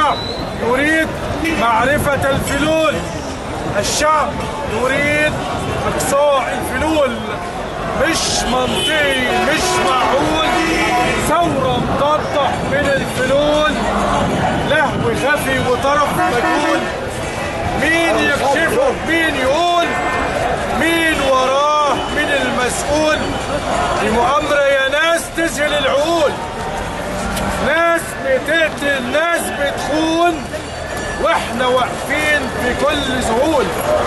الشعب يريد معرفة الفلول الشعب يريد إقصاء الفلول مش منطقي مش معقول ثورة مضادة من الفلول لهو خفي وطرف مجهول مين يكشفه مين يقول مين وراه مين المسؤول دي مؤامرة يا ناس تذهل العقول ناس بتقتل ناس بتخون واحنا واقفين في كل ذهول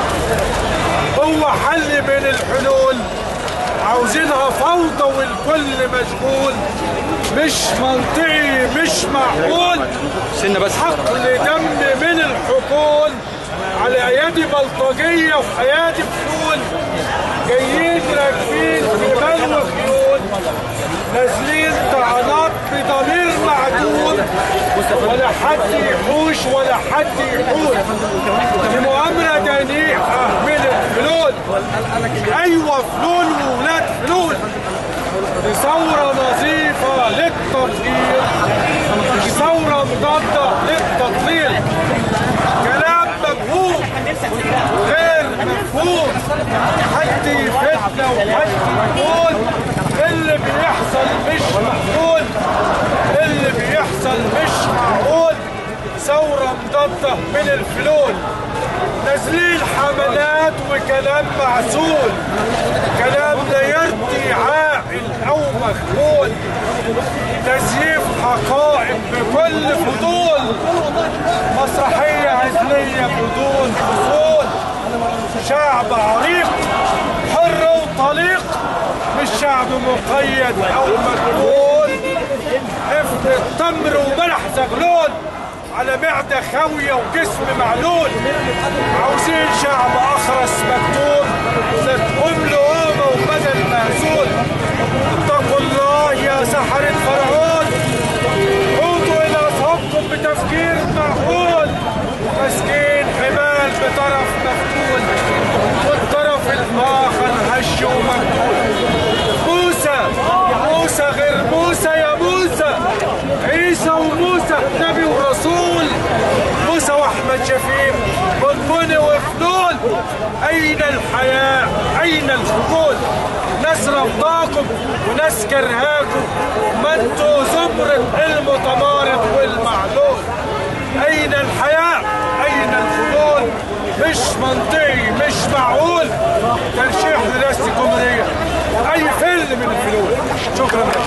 هو حل من الحلول عاوزينها فوضى والكل مشغول مش منطقي مش معقول سنة بس حقل دم من الحقول على ايادي بلطجيه وايادي فلول جايين راكبين في بلو خيول نازلين طعنات بضمير معدول ولا حد يحوش ولا حد يحول دي مؤامره دنيئه من الفلول ايوه فلول وولاد فلول دي ثوره نظيفه للتطهير دي ثوره مضاده للتضليل كلام مفهوم غير مفهوم حد يفتنا وحد يقول اللي بيحصل مش معقول اللي بيحصل مش معقول ثورة مضادة من الفلول نازلين حملات وكلام معسول كلام لا يرضي عاقل او مخبول تزييف حقائق بكل فضول مسرحية عزلية بدون فصول شعب عريق حر وطليق مش شعب مقيد او مجبول حفظ التمر وملح زغلول على معدة خاوية وجسم معلول عاوزين شعب أخرس مكتوب تقوم لقومة وبدل مهزول اتقوا الله يا سحرة فرعون عودوا إلى أصحابكم بتفكير معقول ماسكين حبال بطرف مفتول والطرف الآخر هش ومقتول موسى موسى غير موسى يا موسى عيسى وموسى نبي ورسول موسى واحمد شفيق بنبني وفلول اين الحياة اين الفضول ناس رفضاكم وناس كرهاكم ما انتوا زمرة المتمارض والمعلول اين الحياة اين الفضول مش منطقي مش معقول ترشيح لرئاسة الجمهورية اي فيلم من الفلول شكرا